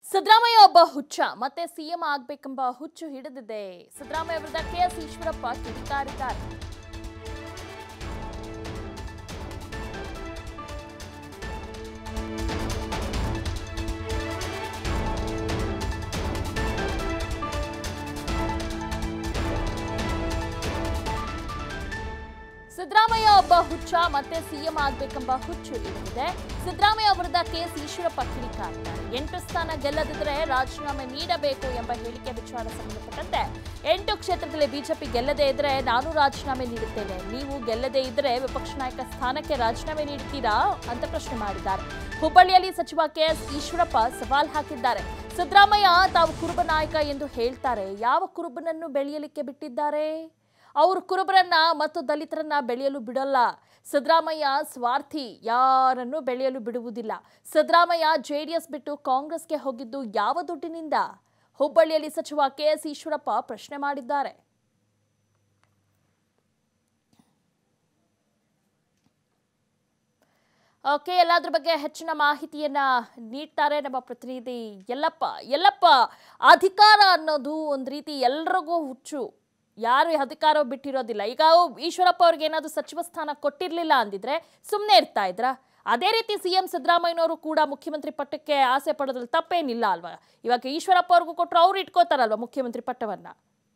ಸಿದ್ದರಾಮಯ್ಯ ಒಬ್ಬ ಹುಚ್ಚ ಮತ್ತೆ ಸಿಎಂ ಆಗ್ಬೇಕೆಂಬ ಹುಚ್ಚು ಹಿಡಿದಿದೆ ಸಿದ್ದರಾಮಯ್ಯ ವಿರುದ್ಧ ಕೆಎಸ್ ಈಶ್ವರಪ್ಪ ಕಿಡಿಕಾರಿದ್ದಾರೆ ಸಿದ್ದರಾಮಯ್ಯ ಒಬ್ಬ ಹುಚ್ಚ ಮತ್ತೆ ಸಿಎಂ ಆಗ್ಬೇಕೆಂಬ ಹುಚ್ಚು ಹಿಡಿದಿದೆ ಸಿದ್ದರಾಮಯ್ಯ ವಿರುದ್ಧ ಕೆಎಸ್ ಈಶ್ವರಪ್ಪ ಕಿಡಿಕಾರಿದ್ದಾರೆ ಎಂಟು ಸ್ಥಾನ ಗೆಲ್ಲದಿದ್ರೆ ರಾಜೀನಾಮೆ ನೀಡಬೇಕು ಎಂಬ ಹೇಳಿಕೆ ವಿಚಾರ ಸಂಬಂಧಪಟ್ಟಂತೆ ಎಂಟು ಕ್ಷೇತ್ರದಲ್ಲಿ ಬಿಜೆಪಿ ಗೆಲ್ಲದೇ ಇದ್ರೆ ನಾನು ರಾಜೀನಾಮೆ ನೀಡುತ್ತೇನೆ ನೀವು ಗೆಲ್ಲದೇ ಇದ್ರೆ ವಿಪಕ್ಷ ನಾಯಕ ಸ್ಥಾನಕ್ಕೆ ರಾಜೀನಾಮೆ ನೀಡುತ್ತೀರಾ ಅಂತ ಪ್ರಶ್ನೆ ಮಾಡಿದ್ದಾರೆ ಹುಬ್ಬಳ್ಳಿಯಲ್ಲಿ ಸಚಿವ ಕೆಎಸ್ ಈಶ್ವರಪ್ಪ ಸವಾಲ್ ಹಾಕಿದ್ದಾರೆ ಸಿದ್ದರಾಮಯ್ಯ ತಾವು ಕುರುಬ ನಾಯಕ ಎಂದು ಹೇಳ್ತಾರೆ ಯಾವ ಕುರುಬನನ್ನು ಬೆಳೆಯಲಿಕ್ಕೆ ಬಿಟ್ಟಿದ್ದಾರೆ ಅವರು ಕುರುಬರನ್ನ ಮತ್ತು ದಲಿತರನ್ನ ಬೆಳೆಯಲು ಬಿಡಲ್ಲ ಸಿದ್ದರಾಮಯ್ಯ ಸ್ವಾರ್ಥಿ ಯಾರನ್ನೂ ಬೆಳೆಯಲು ಬಿಡುವುದಿಲ್ಲ ಸಿದ್ದರಾಮಯ್ಯ ಜೆಡಿಎಸ್ ಬಿಟ್ಟು ಕಾಂಗ್ರೆಸ್ಗೆ ಹೋಗಿದ್ದು ಯಾವ ದುಡ್ಡಿನಿಂದ ಹುಬ್ಬಳ್ಳಿಯಲ್ಲಿ ಸಚಿವ ಕೆಎಸ್ ಈಶ್ವರಪ್ಪ ಪ್ರಶ್ನೆ ಮಾಡಿದ್ದಾರೆ ಓಕೆ ಎಲ್ಲದ್ರ ಬಗ್ಗೆ ಹೆಚ್ಚಿನ ಮಾಹಿತಿಯನ್ನ ನೀಡ್ತಾರೆ ನಮ್ಮ ಪ್ರತಿನಿಧಿ ಯಲ್ಲಪ್ಪ ಯಲ್ಲಪ್ಪ ಅಧಿಕಾರ ಅನ್ನೋದು ಒಂದು ರೀತಿ ಎಲ್ರಿಗೂ ಹುಚ್ಚು ಯಾರು ಈ ಅಧಿಕಾರ ಬಿಟ್ಟಿರೋದಿಲ್ಲ ಈಗ ಈಶ್ವರಪ್ಪ ಅವ್ರಿಗೆ ಏನಾದ್ರು ಸಚಿವ ಸ್ಥಾನ ಕೊಟ್ಟಿರ್ಲಿಲ್ಲ ಅಂದಿದ್ರೆ ಸುಮ್ಮನೆ ಇರ್ತಾ ಇದ್ರ ಅದೇ ರೀತಿ ಸಿಎಂ ಸಿದ್ದರಾಮಯ್ಯನವರು ಕೂಡ ಮುಖ್ಯಮಂತ್ರಿ ಪಟ್ಟಕ್ಕೆ ಆಸೆ ಪಡೋದ್ರಲ್ಲಿ ತಪ್ಪೇನಿಲ್ಲ ಅಲ್ವಾ ಇವಾಗ ಈಶ್ವರಪ್ಪ ಅವ್ರಿಗೂ ಕೊಟ್ಟರು ಅವ್ರು ಇಟ್ಕೋತಾರಲ್ವಾ ಮುಖ್ಯಮಂತ್ರಿ ಪಟ್ಟವನ್ನ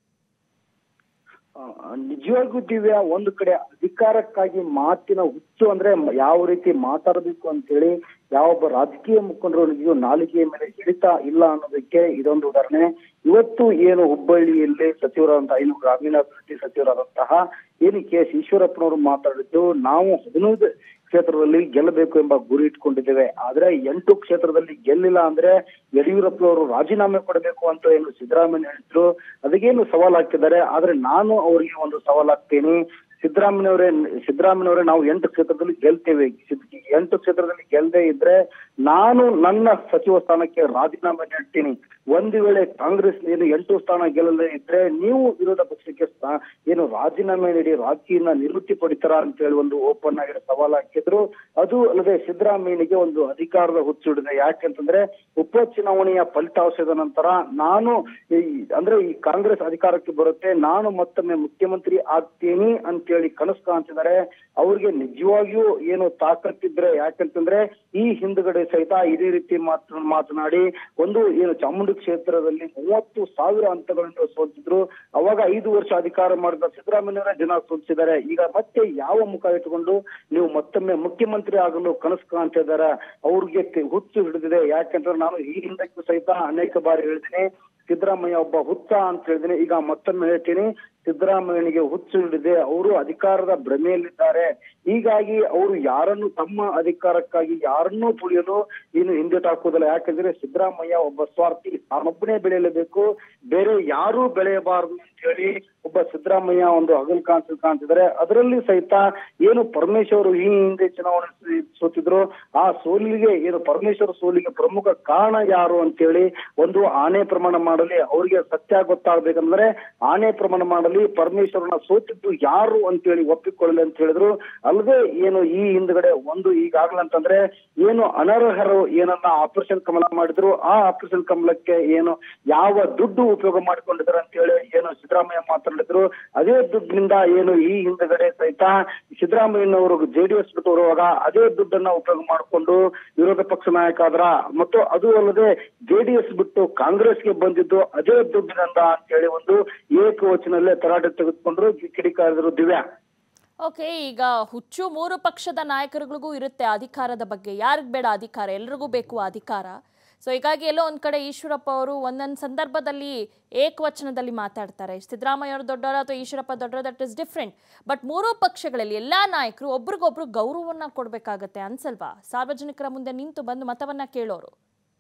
ಆ, ನಿಜವಾಗ್ಲೂ ದಿವ್ಯ ಒಂದು ಕಡೆ ಅಧಿಕಾರಕ್ಕಾಗಿ ಮಾತಿನ ಹುಚ್ಚು ಅಂದ್ರೆ ಮ- ಯಾವ ರೀತಿ ಮಾತಾಡಬೇಕು ಅಂತ ಹೇಳಿ ಯಾವೊಬ್ಬ ರಾಜಕೀಯ ಮುಖಂಡರು ನಾಲಿಗೆಯ ಮೇಲೆ ಹಿಡಿತಾ ಇಲ್ಲ ಅನ್ನೋದಕ್ಕೆ ಇದೊಂದು ಉದಾಹರಣೆ ಇವತ್ತು ಏನು ಹುಬ್ಬಳ್ಳಿಯಲ್ಲಿ ಸಚಿವರಾದಂತಹ ಏನು ಗ್ರಾಮೀಣಾಭಿವೃದ್ಧಿ ಸಚಿವರಾದಂತಹ ಏನು ಕೆ ಎಸ್ ಈಶ್ವರಪ್ಪನವರು ಮಾತಾಡಿದ್ದು ನಾವು ಹದಿನೈದು ಕ್ಷೇತ್ರದಲ್ಲಿ ಗೆಲ್ಲಬೇಕು ಎಂಬ ಗುರಿ ಇಟ್ಕೊಂಡಿದ್ದೇವೆ ಆದ್ರೆ ಎಂಟು ಕ್ಷೇತ್ರದಲ್ಲಿ ಗೆಲ್ಲಿಲ್ಲ ಅಂದ್ರೆ ಯಡಿಯೂರಪ್ಪನವರು ರಾಜೀನಾಮೆ ಕೊಡಬೇಕು ಅಂತ ಏನು ಸಿದ್ದರಾಮಯ್ಯ ಹೇಳಿದ್ರು ಅದಕ್ಕೇನು ಸವಾಲ್ ಹಾಕಿದ್ದಾರೆ ಆದ್ರೆ ನಾನು ಅವರಿಗೆ ಒಂದು ಸವಾಲ್ ಹಾಕ್ತೀನಿ ಸಿದ್ದರಾಮಯ್ಯನವರೇ ಸಿದ್ದರಾಮಯ್ಯನವರೇ ನಾವು ಎಂಟು ಕ್ಷೇತ್ರದಲ್ಲಿ ಗೆಲ್ತೇವೆ ಸಿದ್- ಎಂಟು ಕ್ಷೇತ್ರದಲ್ಲಿ ಗೆಲ್ಲದೆ ಇದ್ರೆ ನಾನು ನನ್ನ ಸಚಿವ ಸ್ಥಾನಕ್ಕೆ ರಾಜೀನಾಮೆ ನೀಡ್ತೀನಿ ಒಂದು ವೇಳೆ ಕಾಂಗ್ರೆಸ್ ಏನು ಎಂಟು ಸ್ಥಾನ ಗೆಲ್ಲದೆ ಇದ್ರೆ ನೀವು ವಿರೋಧ ಪಕ್ಷಕ್ಕೆ ಸ್ಥಾ- ಏನು ರಾಜೀನಾಮೆ ನೀಡಿ ರಾಜಕೀಯನ ನಿವೃತ್ತಿ ಪಡಿತಾರ ಅಂತ ಹೇಳಿ ಒಂದು ಓಪನ್ ಆಗಿರೋ ಸವಾಲ್ ಹಾಕಿದ್ರು ಅದು ಅಲ್ಲದೆ ಸಿದ್ದರಾಮಯ್ಯನಿಗೆ ಒಂದು ಅಧಿಕಾರದ ಹುಚ್ಚಿಡಿದೆ ಯಾಕೆಂತಂದ್ರೆ ಉಪಚುನಾವಣೆಯ ಫಲಿತಾಂಶದ ನಂತರ ನಾನು ಈ ಅಂದ್ರೆ ಈ ಕಾಂಗ್ರೆಸ್ ಅಧಿಕಾರಕ್ಕೆ ಬರುತ್ತೆ ನಾನು ಮತ್ತೊಮ್ಮೆ ಮುಖ್ಯಮಂತ್ರಿ ಆಗ್ತೀನಿ ಅಂತೇಳಿ ಕನಸು ಕಾಣ್ತಿದ್ದಾರೆ ಅವ್ರಿಗೆ ನಿಜವಾಗಿಯೂ ಏನು ತಾಕತ್ತಿದ್ರೆ ಯಾಕಂತಂದ್ರೆ ಈ ಹಿಂದ್ಗಡೆ ಸಹಿತ ಇದೇ ರೀತಿ ಮಾತು ಮಾತನಾಡಿ ಒಂದು ಏನು ಚಾಮುಂಡಿ ಕ್ಷೇತ್ರದಲ್ಲಿ ಮೂವತ್ತು ಸಾವಿರ ಅಂತಗಳಿಂದ ಸೋಲ್ತಿದ್ರು ಅವಾಗ ಐದು ವರ್ಷ ಅಧಿಕಾರ ಮಾಡಿದ ಸಿದ್ದರಾಮಯ್ಯವರ ಜನ ಸೋಲ್ಸಿದ್ದಾರೆ ಈಗ ಮತ್ತೆ ಯಾವ ಮುಖ ಇಟ್ಟುಕೊಂಡು ನೀವು ಮತ್ತೊಮ್ಮೆ ಮುಖ್ಯಮಂತ್ರಿ ಆಗಲು ಕನಸು ಕಾಣ್ತಿದ್ದಾರೆ ಅವ್ರಿಗೆ ತೆ- ಹುಚ್ಚು ಹಿಡಿದಿದೆ ಯಾಕಂದ್ರೆ ನಾನು ಈ ಹಿಂದಕ್ಕೂ ಸಹಿತ ಅನೇಕ ಬಾರಿ ಹೇಳಿದ್ದೀನಿ ಸಿದ್ದರಾಮಯ್ಯ ಒಬ್ಬ ಹುಚ್ಚ ಅಂತ ಹೇಳಿದ್ದೀನಿ ಈಗ ಮತ್ತೊಮ್ಮೆ ಹೇಳ್ತೀನಿ ಸಿದ್ದರಾಮಯ್ಯನಿಗೆ ಹುಚ್ಚು ಹಿಡಿದೆ ಅವರು ಅಧಿಕಾರದ ಭ್ರಮೆಯಲ್ಲಿದ್ದಾರೆ ಹೀಗಾಗಿ ಅವರು ಯಾರನ್ನು ತಮ್ಮ ಅಧಿಕಾರಕ್ಕಾಗಿ ಯಾರನ್ನೂ ತುಳಿಯಲು ಇನ್ನು ಹಿಂದೆಟ್ ಹಾಕುವುದಿಲ್ಲ ಯಾಕಂದ್ರೆ ಸಿದ್ದರಾಮಯ್ಯ ಒಬ್ಬ ಸ್ವಾರ್ಥಿ ತಾನೊಬ್ಬನೇ ಬೆಳೆಯಲೇಬೇಕು ಬೇರೆ ಯಾರೂ ಬೆಳೆಯಬಾರದು ಅಂತ ಹೇಳಿ ಒಬ್ಬ ಸಿದ್ದರಾಮಯ್ಯ ಒಂದು ಹಗಲು ಕಾಣಿಸ್ ಕಾಣ್ತಿದ್ದಾರೆ ಅದರಲ್ಲಿ ಸಹಿತ ಏನು ಪರಮೇಶ್ವರ್ ಈ ಹಿಂದೆ ಚುನಾವಣೆ ಸೋ- ಸೋತಿದ್ರು ಆ ಸೋಲಿಗೆ ಏನು ಪರಮೇಶ್ವರ್ ಸೋಲಿಗೆ ಪ್ರಮುಖ ಕಾರಣ ಯಾರು ಅಂತೇಳಿ ಒಂದು ಆನೆ ಪ್ರಮಾಣ ಮಾಡಲಿ ಅವರಿಗೆ ಸತ್ಯ ಗೊತ್ತಾಗ್ಬೇಕಂದ್ರೆ ಆನೆ ಪ್ರಮಾಣ ಮಾಡಲಿ ಪರಮೇಶ್ವರನ ಸೋತಿದ್ದು ಯಾರು ಅಂತೇಳಿ ಒಪ್ಪಿಕೊಳ್ಳಲಿ ಅಂತ ಹೇಳಿದ್ರು ಅಲ್ಲದೆ ಏನು ಈ ಹಿಂದ್ಗಡೆ ಒಂದು ಈಗಾಗಲೇ ಅಂತಂದ್ರೆ ಏನು ಅನರ್ಹರು ಏನನ್ನ ಆಪರೇಷನ್ ಕಮಲ ಮಾಡಿದ್ರು ಆ ಆಪರೇಷನ್ ಕಮಲಕ್ಕೆ ಏನು ಯಾವ ದುಡ್ಡು ಉಪಯೋಗ ಮಾಡಿಕೊಂಡಿದ್ದಾರೆ ಅಂತೇಳಿ ಏನು ಸಿದ್ದರಾಮಯ್ಯ ಮಾತನಾಡಿದ್ರು ಅದೇ ದುಡ್ಡಿನಿಂದ ಏನು ಈ ಹಿಂದ್ಗಡೆ ಸಹಿತ ಸಿದ್ದರಾಮಯ್ಯನವರು ಜೆಡಿಎಸ್ ಬಿಟ್ಟು ಬರುವಾಗ ಅದೇ ದುಡ್ಡನ್ನ ಉಪಯೋಗ ಮಾಡಿಕೊಂಡು ವಿರೋಧ ಪಕ್ಷ ನಾಯಕ ಆದ್ರ ಮತ್ತು ಅದು ಅಲ್ಲದೆ ಜೆಡಿಎಸ್ ಬಿಟ್ಟು ಕಾಂಗ್ರೆಸ್ಗೆ ಬಂದಿದ್ದು ಅದೇ ದುಡ್ಡಿನಿಂದ ಅಂತೇಳಿ ಒಂದು ಏಕವಚನಲ್ಲೇ ತರಾಟೆ ತೆಗೆದುಕೊಂಡ್ರು ಕಿಡಿಕಾರಿದ್ರು ದಿವ್ಯಾ ಓಕೆ ಈಗ ಹುಚ್ಚು ಮೂರು ಪಕ್ಷದ ನಾಯಕರುಗಳಿಗೂ ಇರುತ್ತೆ ಅಧಿಕಾರದ ಬಗ್ಗೆ ಯಾರಿಗೆ ಬೇಡ ಅಧಿಕಾರ ಎಲ್ರಿಗೂ ಬೇಕು ಆ ಅಧಿಕಾರ ಸೊ ಹೀಗಾಗಿ ಎಲ್ಲೋ ಒಂದು ಕಡೆ ಈಶ್ವರಪ್ಪ ಅವರು ಒಂದೊಂದು ಸಂದರ್ಭದಲ್ಲಿ ಏಕವಚನದಲ್ಲಿ ಮಾತಾಡ್ತಾರೆ ಸಿದ್ದರಾಮಯ್ಯ ಅವರು ದೊಡ್ಡವರ ಅಥವಾ ಈಶ್ವರಪ್ಪ ದೊಡ್ಡವರ ದಟ್ ಇಸ್ ಡಿಫ್ರೆಂಟ್ ಬಟ್ ಮೂರೂ ಪಕ್ಷಗಳಲ್ಲಿ ಎಲ್ಲ ನಾಯಕರು ಒಬ್ರಿಗೊಬ್ರು ಗೌರವವನ್ನು ಕೊಡಬೇಕಾಗತ್ತೆ ಅನ್ಸಲ್ವಾ ಸಾರ್ವಜನಿಕರ ಮುಂದೆ ನಿಂತು ಬಂದು ಮತವನ್ನ ಕೇಳೋರು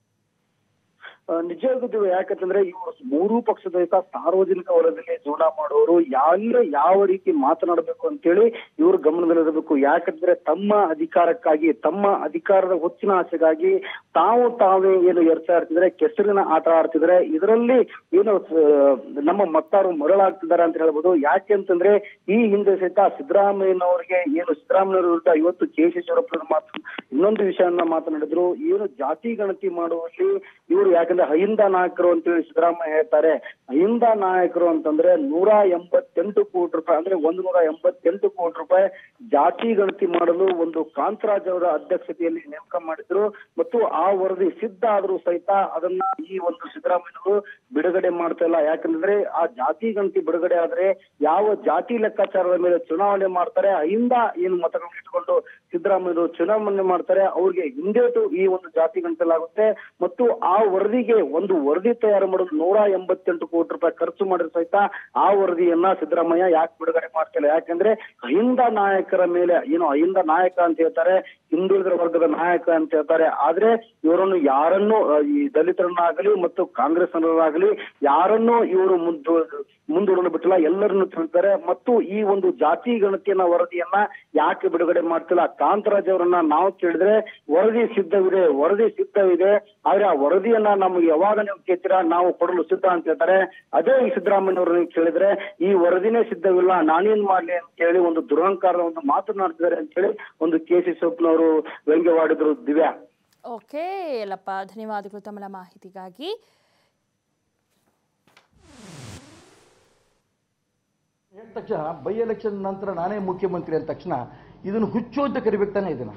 ಆ, ನಿಜವಾಗಿದ್ದು ಯಾಕಂತಂದ್ರೆ ಇವರು ಮೂರೂ ಪಕ್ಷದ ಸಹಿತ ಸಾರ್ವಜನಿಕ ವಲಯದಲ್ಲಿ ಜೀವನ ಮಾಡೋರು ಯಾರೇ ಯಾವ ರೀತಿ ಮಾತನಾಡಬೇಕು ಅಂತೇಳಿ ಇವರು ಗಮನದಲ್ಲಿರಬೇಕು ಯಾಕಂದ್ರೆ ತಮ್ಮ ಅಧಿಕಾರಕ್ಕಾಗಿ ತಮ್ಮ ಅಧಿಕಾರದ ಹುಚ್ಚಿನ ಆಸೆಗಾಗಿ ತಾವು ತಾವೇ ಏನು ಎರ್ಚಾಡ್ತಿದ್ರೆ ಕೆಸರಿನ ಆಟ ಆಡ್ತಿದ್ರೆ ಇದರಲ್ಲಿ ಏನು ಆ, ನಮ್ಮ ಮತ್ತಾರು ಮರಳಾಗ್ತಿದ್ದಾರೆ ಅಂತ ಹೇಳ್ಬೋದು ಯಾಕೆ ಅಂತಂದ್ರೆ ಈ ಹಿಂದೆ ಸಹಿತ ಸಿದ್ದರಾಮಯ್ಯನವರಿಗೆ ಏನು ಸಿದ್ದರಾಮಯ್ಯ ವಿರುದ್ಧ ಇವತ್ತು ಕೆ ಶಿವರಪ್ಪನ ಮಾತು ಇನ್ನೊಂದು ವಿಷಯವನ್ನ ಮಾತನಾಡಿದ್ರು ಏನು ಜಾತಿ ಗಣತಿ ಮಾಡುವಲ್ಲಿ ಇವರು ಯಾಕಂದ್ರೆ ಯಾಕಂದ್ರೆ ಅಹಿಂದ ನಾಯಕರು ಅಂತೇಳಿ ಸಿದ್ದರಾಮಯ್ಯ ಹೇಳ್ತಾರೆ ಅಹಿಂದ ನಾಯಕರು ಅಂತಂದ್ರೆ ನೂರ ಎಂಬತ್ತೆಂಟು ಕೋಟಿ ರೂಪಾಯಿ ಅಂದ್ರೆ ಒಂದು ನೂರ ಎಂಬತ್ತೆಂಟು ಕೋಟಿ ರೂಪಾಯಿ ಜಾತಿ ಗಣತಿ ಮಾಡಲು ಒಂದು ಕಾಂತರಾಜ್ ಅವರ ಅಧ್ಯಕ್ಷತೆಯಲ್ಲಿ ನೇಮಕ ಮಾಡಿದ್ರು ಮತ್ತು ಆ ವರದಿ ಸಿದ್ಧ ಆದ್ರೂ ಸಹಿತ ಅದನ್ನ ಈ ಒಂದು ಸಿದ್ದರಾಮಯ್ಯನವರು ಬಿಡುಗಡೆ ಮಾಡ್ತಾ ಇಲ್ಲ ಯಾಕಂದ್ರೆ ಆ ಜಾತಿ ಗಣತಿ ಬಿಡುಗಡೆ ಆದ್ರೆ ಯಾವ ಜಾತಿ ಲೆಕ್ಕಾಚಾರದ ಮೇಲೆ ಚುನಾವಣೆ ಮಾಡ್ತಾರೆ ಅಹಿಂದ ಏನು ಮತಗಳನ್ನು ಇಟ್ಕೊಂಡು ಸಿದ್ದರಾಮಯ್ಯರು ಚುನಾವಣೆ ಮಾಡ್ತಾರೆ ಅವ್ರಿಗೆ ಹಿಂದೇಟು ಈ ಒಂದು ಜಾತಿ ಗಂಟಲಾಗುತ್ತೆ ಮತ್ತು ಆ ವರದಿಗೆ ಒಂದು ವರದಿ ತಯಾರು ಮಾಡಲು ನೂರ ಎಂಬತ್ತೆಂಟು ಕೋಟಿ ರೂಪಾಯಿ ಖರ್ಚು ಮಾಡಿದ್ರು ಸಹಿತ ಆ ವರದಿಯನ್ನ ಸಿದ್ದರಾಮಯ್ಯ ಯಾಕೆ ಬಿಡುಗಡೆ ಮಾಡ್ತಿಲ್ಲ ಯಾಕಂದ್ರೆ ಅಹಿಂದ ನಾಯಕರ ಮೇಲೆ ಏನು ಅಹಿಂದ ನಾಯಕ ಅಂತ ಹೇಳ್ತಾರೆ ಹಿಂದುಳಿದ ವರ್ಗದ ನಾಯಕ ಅಂತ ಹೇಳ್ತಾರೆ ಆದ್ರೆ ಇವರನ್ನು ಯಾರನ್ನು ಆ, ಈ ದಲಿತರನ್ನಾಗಲಿ ಮತ್ತು ಕಾಂಗ್ರೆಸ್ನವರಾಗಲಿ ಯಾರನ್ನು ಇವರು ಮುಂದು ಮುಂದೂಡಲು ಬಿಟ್ಟಿಲ್ಲ ಎಲ್ಲರನ್ನು ತಿಳಿತಾರೆ ಮತ್ತು ಈ ಒಂದು ಜಾತಿ ಗಣತಿಯನ್ನ ವರದಿಯನ್ನ ಯಾಕೆ ಬಿಡುಗಡೆ ಮಾಡ್ತಿಲ್ಲ ಕಾಂತರಾಜ್ ಅವರನ್ನ ನಾವು ಕೇಳಿದ್ರೆ ವರದಿ ಸಿದ್ಧವಿದೆ ವರದಿ ಸಿದ್ಧವಿದೆ ಆದ್ರೆ ಆ ವರದಿಯನ್ನ ನಮ್ಗೆ ಯಾವಾಗ ನೀವು ಕೇಳ್ತೀರಾ ನಾವು ಕೊಡಲು ಸಿದ್ಧ ಅಂತ ಹೇಳ್ತಾರೆ ಅದೇ ಈ ಸಿದ್ದರಾಮಯ್ಯವ್ರನ್ನ ಕೇಳಿದ್ರೆ ಈ ವರದಿನೇ ಸಿದ್ಧವಿಲ್ಲ ನಾನೇನ್ ಮಾಡ್ಲಿ ಅಂತ ಹೇಳಿ ಒಂದು ದುರಹಂಕಾರದ ಒಂದು ಮಾತನಾಡ್ತಿದ್ದಾರೆ ಅಂತ ಹೇಳಿ ಒಂದು ಕೆ ಸಿ ಸೊಪ್ನವರು ವ್ಯಂಗ್ಯವಾಡಿದ್ರು ದಿವ್ಯಾ ಓಕೆ ಯಲ್ಲಪ್ಪ ಧನ್ಯವಾದಗಳು ತಮ್ಮ ಮಾಹಿತಿಗಾಗಿ ಹೇಳಿದ ತಕ್ಷಣ ಬೈ ಎಲೆಕ್ಷನ್ ನಂತರ ನಾನೇ ಮುಖ್ಯಮಂತ್ರಿ ಅಂದ ತಕ್ಷಣ ಇದನ್ನು ಹುಚ್ಚು ಅಂತ ಕರಿಬೇಕು ತಾನೆ ಇದನ್ನ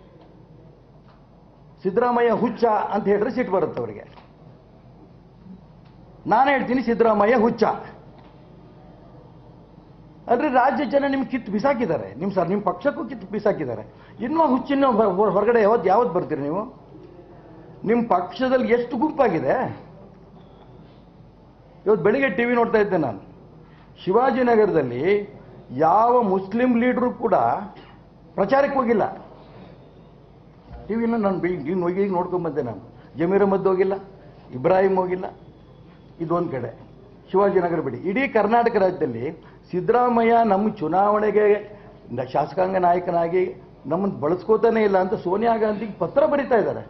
ಸಿದ್ದರಾಮಯ್ಯ ಹುಚ್ಚ ಅಂತ ಹೇಳಿದ್ರೆ ಸಿಟ್ಟು ಬರುತ್ತೆ ಅವರಿಗೆ ನಾನು ಹೇಳ್ತೀನಿ ಸಿದ್ದರಾಮಯ್ಯ ಹುಚ್ಚ ಅಂದ್ರೆ ರಾಜ್ಯ ಜನ ನಿಮ್ಗೆ ಕಿತ್ತು ಬಿಸಾಕಿದ್ದಾರೆ ನಿಮ್ ಸರ್ ನಿಮ್ಮ ಪಕ್ಷಕ್ಕೂ ಕಿತ್ತು ಬಿಸಾಕಿದ್ದಾರೆ ಇನ್ನೂ ಹುಚ್ಚಿನ ಹೊ- ಹೊ- ಹೊರಗಡೆ ಯಾವತ್ತು ಯಾವತ್ತು ಬರ್ತೀರಿ ನೀವು ನಿಮ್ಮ ಪಕ್ಷದಲ್ಲಿ ಎಷ್ಟು ಗುಂಪಾಗಿದೆ ಇವತ್ತು ಬೆಳಿಗ್ಗೆ ಟಿವಿ ನೋಡ್ತಾ ಇದ್ದೆ ನಾನು ಶಿವಾಜಿನಗರದಲ್ಲಿ ಯಾವ ಮುಸ್ಲಿಂ ಲೀಡರು ಕೂಡ ಪ್ರಚಾರಕ್ಕೆ ಹೋಗಿಲ್ಲ ಟಿವಿನ ನಾನು ಈಗ ಹೋಗಿ ಈಗ ನೋಡ್ಕೊಂಡ್ ಬಂದೆ ನಾನು ಜಮೀರ್ ಅಹಮದ್ ಹೋಗಿಲ್ಲ ಇಬ್ರಾಹಿಂ ಹೋಗಿಲ್ಲ ಇದೊಂದು ಕಡೆ ಶಿವಾಜಿನಗರ ಬಿಡಿ ಇಡೀ ಕರ್ನಾಟಕ ರಾಜ್ಯದಲ್ಲಿ ಸಿದ್ದರಾಮಯ್ಯ ನಮ್ಮ ಚುನಾವಣೆಗೆ ನ- ಶಾಸಕಾಂಗ ನಾಯಕನಾಗಿ ನಮ್ಮನ್ನು ಬಳಸ್ಕೋತಾನೆ ಇಲ್ಲ ಅಂತ ಸೋನಿಯಾ ಗಾಂಧಿಗೆ ಪತ್ರ ಬರೀತಾ ಇದ್ದಾರೆ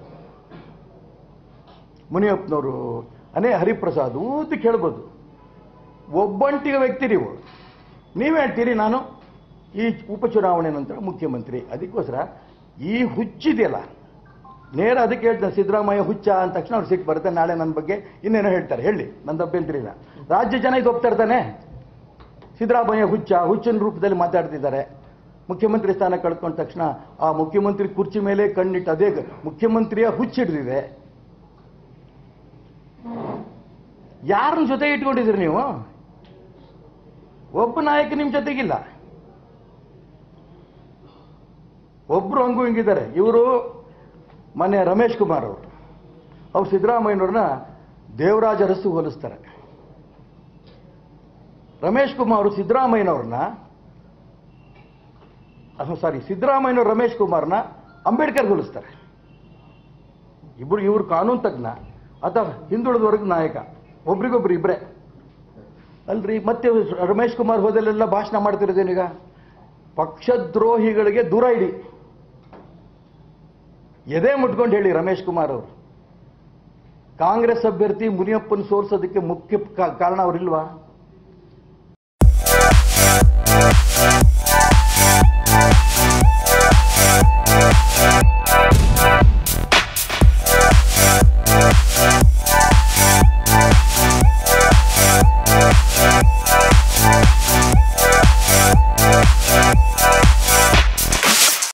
ಮುನಿಯಪ್ಪನವರು ಅನೇ ಹರಿಪ್ರಸಾದ್ ಊತಿ ಕೇಳ್ಬೋದು ಒಬ್ಬಂಟಿಗ ವ್ಯಕ್ತಿ ನೀವು ನೀವೇ ಹೇಳ್ತೀರಿ ನಾನು ಈ ಉಪಚುನಾವಣೆ ನಂತರ ಮುಖ್ಯಮಂತ್ರಿ ಅದಕ್ಕೋಸ್ಕರ ಈ ಹುಚ್ಚಿದೆಯಲ್ಲ ನೇರ ಅದಕ್ಕೆ ಹೇಳ್ತಾರೆ ಸಿದ್ದರಾಮಯ್ಯ ಹುಚ್ಚ ಅಂದ ತಕ್ಷಣ ಅವ್ರು ಸಿಟ್ಟು ಬರುತ್ತೆ ನಾಳೆ ನನ್ನ ಬಗ್ಗೆ ಇನ್ನೇನೋ ಹೇಳ್ತಾರೆ ಹೇಳಿ ನಂದು ಅಭ್ಯಂತರ ಇಲ್ಲ ರಾಜ್ಯ ಜನ ಇದು ಒಪ್ತಾ ಇರ್ತಾನೆ ಸಿದ್ದರಾಮಯ್ಯ ಹುಚ್ಚ ಹುಚ್ಚಿನ ರೂಪದಲ್ಲಿ ಮಾತಾಡ್ತಿದ್ದಾರೆ ಮುಖ್ಯಮಂತ್ರಿ ಸ್ಥಾನ ಕಳ್ಕೊಂಡ ತಕ್ಷಣ ಆ ಮುಖ್ಯಮಂತ್ರಿ ಕುರ್ಚಿ ಮೇಲೆ ಕಣ್ಣಿಟ್ಟು ಅದೇ ಮುಖ್ಯಮಂತ್ರಿಯ ಹುಚ್ಚಿಡ್ದಿದೆ ಯಾರನ್ನ ಜೊತೆ ಇಟ್ಕೊಂಡಿದ್ದೀರಿ ನೀವು ಒಬ್ಬ ನಾಯಕ ನಿಮ್ ಜೊತೆಗಿಲ್ಲ ಒಬ್ರು ಹಂಗೂ ಹಿಂಗಿದ್ದಾರೆ ಇವರು ಮೊನ್ನೆ ರಮೇಶ್ ಕುಮಾರ್ ಅವರು ಅವ್ರು ಸಿದ್ದರಾಮಯ್ಯನವ್ರನ್ನ ದೇವರಾಜ ಅರಸು ಹೋಲಿಸ್ತಾರೆ ರಮೇಶ್ ಕುಮಾರ್ ಅವರು ಸಿದ್ದರಾಮಯ್ಯನವ್ರನ್ನ ಸಾರಿ ಸಿದ್ದರಾಮಯ್ಯನವರು ರಮೇಶ್ ಕುಮಾರ್ನ ಅಂಬೇಡ್ಕರ್ ಹೋಲಿಸ್ತಾರೆ ಇಬ್ರು ಇವ್ರು ಕಾನೂನು ತಜ್ಞ ಅಥವಾ ಹಿಂದುಳಿದ ವರ್ಗ ನಾಯಕ ಒಬ್ರಿಗೊಬ್ರು ಇಬ್ರೆ ಅಲ್ರಿ ಮತ್ತೆ ರಮೇಶ್ ಕುಮಾರ್ ಹೋದಲ್ಲೆಲ್ಲ ಭಾಷಣ ಮಾಡ್ತಿರೋದೇನೀಗ ಪಕ್ಷದ್ರೋಹಿಗಳಿಗೆ ದೂರ ಇಡಿ ಎದೆ ಮುಟ್ಕೊಂಡು ಹೇಳಿ ರಮೇಶ್ ಕುಮಾರ್ ಅವರು ಕಾಂಗ್ರೆಸ್ ಅಭ್ಯರ್ಥಿ ಮುನಿಯಪ್ಪನ ಸೋಲ್ಸೋದಕ್ಕೆ ಮುಖ್ಯ ಕಾ- ಕಾರಣ ಅವರಿಲ್ವಾ